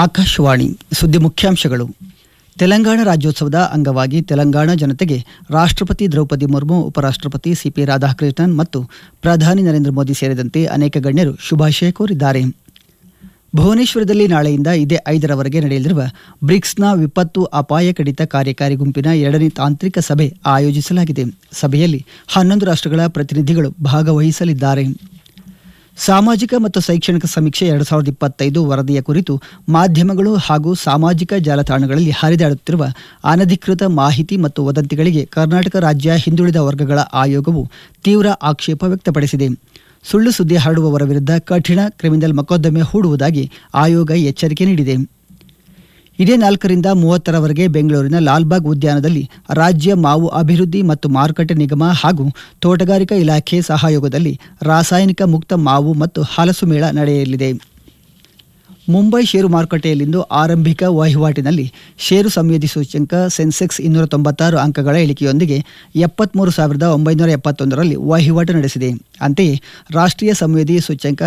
ಆಕಾಶವಾಣಿ ಸುದ್ದಿ ಮುಖ್ಯಾಂಶಗಳು ತೆಲಂಗಾಣ ರಾಜ್ಯೋತ್ಸವದ ಅಂಗವಾಗಿ ತೆಲಂಗಾಣ ಜನತೆಗೆ ರಾಷ್ಟ್ರಪತಿ ದ್ರೌಪದಿ ಮುರ್ಮು ಉಪರಾಷ್ಟ್ರಪತಿ ಸಿಪಿ ರಾಧಾಕೃಷ್ಣನ್ ಮತ್ತು ಪ್ರಧಾನಿ ನರೇಂದ್ರ ಮೋದಿ ಸೇರಿದಂತೆ ಅನೇಕ ಗಣ್ಯರು ಶುಭಾಶಯ ಕೋರಿದ್ದಾರೆ ಭುವನೇಶ್ವರದಲ್ಲಿ ನಾಳೆಯಿಂದ ಇದೇ ಐದರವರೆಗೆ ನಡೆಯಲಿರುವ ಬ್ರಿಕ್ಸ್ನ ವಿಪತ್ತು ಅಪಾಯ ಕಡಿತ ಕಾರ್ಯಕಾರಿ ಗುಂಪಿನ ಎರಡನೇ ತಾಂತ್ರಿಕ ಸಭೆ ಆಯೋಜಿಸಲಾಗಿದೆ ಸಭೆಯಲ್ಲಿ ಹನ್ನೊಂದು ರಾಷ್ಟ್ರಗಳ ಪ್ರತಿನಿಧಿಗಳು ಭಾಗವಹಿಸಲಿದ್ದಾರೆ ಸಾಮಾಜಿಕ ಮತ್ತು ಶೈಕ್ಷಣಿಕ ಸಮೀಕ್ಷೆ ಎರಡು ಸಾವಿರದ ಇಪ್ಪತ್ತೈದು ವರದಿಯ ಕುರಿತು ಮಾಧ್ಯಮಗಳು ಹಾಗೂ ಸಾಮಾಜಿಕ ಜಾಲತಾಣಗಳಲ್ಲಿ ಹರಿದಾಡುತ್ತಿರುವ ಅನಧಿಕೃತ ಮಾಹಿತಿ ಮತ್ತು ವದಂತಿಗಳಿಗೆ ಕರ್ನಾಟಕ ರಾಜ್ಯ ಹಿಂದುಳಿದ ವರ್ಗಗಳ ಆಯೋಗವು ತೀವ್ರ ಆಕ್ಷೇಪ ವ್ಯಕ್ತಪಡಿಸಿದೆ ಸುಳ್ಳು ಸುದ್ದಿ ಹರಡುವವರ ವಿರುದ್ಧ ಕಠಿಣ ಕ್ರಿಮಿನಲ್ ಮೊಕದ್ದಮೆ ಹೂಡುವುದಾಗಿ ಆಯೋಗ ಎಚ್ಚರಿಕೆ ನೀಡಿದೆ ಇದೇ ನಾಲ್ಕರಿಂದ ಮೂವತ್ತರವರೆಗೆ ಬೆಂಗಳೂರಿನ ಲಾಲ್ಬಾಗ್ ಉದ್ಯಾನದಲ್ಲಿ ರಾಜ್ಯ ಮಾವು ಅಭಿವೃದ್ಧಿ ಮತ್ತು ಮಾರುಕಟ್ಟೆ ನಿಗಮ ಹಾಗೂ ತೋಟಗಾರಿಕಾ ಇಲಾಖೆ ಸಹಯೋಗದಲ್ಲಿ ರಾಸಾಯನಿಕ ಮುಕ್ತ ಮಾವು ಮತ್ತು ಹಲಸು ಮೇಳ ನಡೆಯಲಿದೆ ಮುಂಬೈ ಷೇರು ಮಾರುಕಟ್ಟೆಯಲ್ಲಿಂದು ಆರಂಭಿಕ ವಹಿವಾಟಿನಲ್ಲಿ ಷೇರು ಸಂವೇದಿ ಸೂಚ್ಯಂಕ ಸೆನ್ಸೆಕ್ಸ್ ಇನ್ನೂರ ತೊಂಬತ್ತಾರು ಅಂಕಗಳ ಇಳಿಕೆಯೊಂದಿಗೆ ಎಪ್ಪತ್ಮೂರು ಸಾವಿರದ ಒಂಬೈನೂರ ಎಪ್ಪತ್ತೊಂದರಲ್ಲಿ ವಹಿವಾಟು ನಡೆಸಿದೆ ಅಂತೆಯೇ ರಾಷ್ಟ್ರೀಯ ಸಂವೇದಿ ಸೂಚ್ಯಂಕ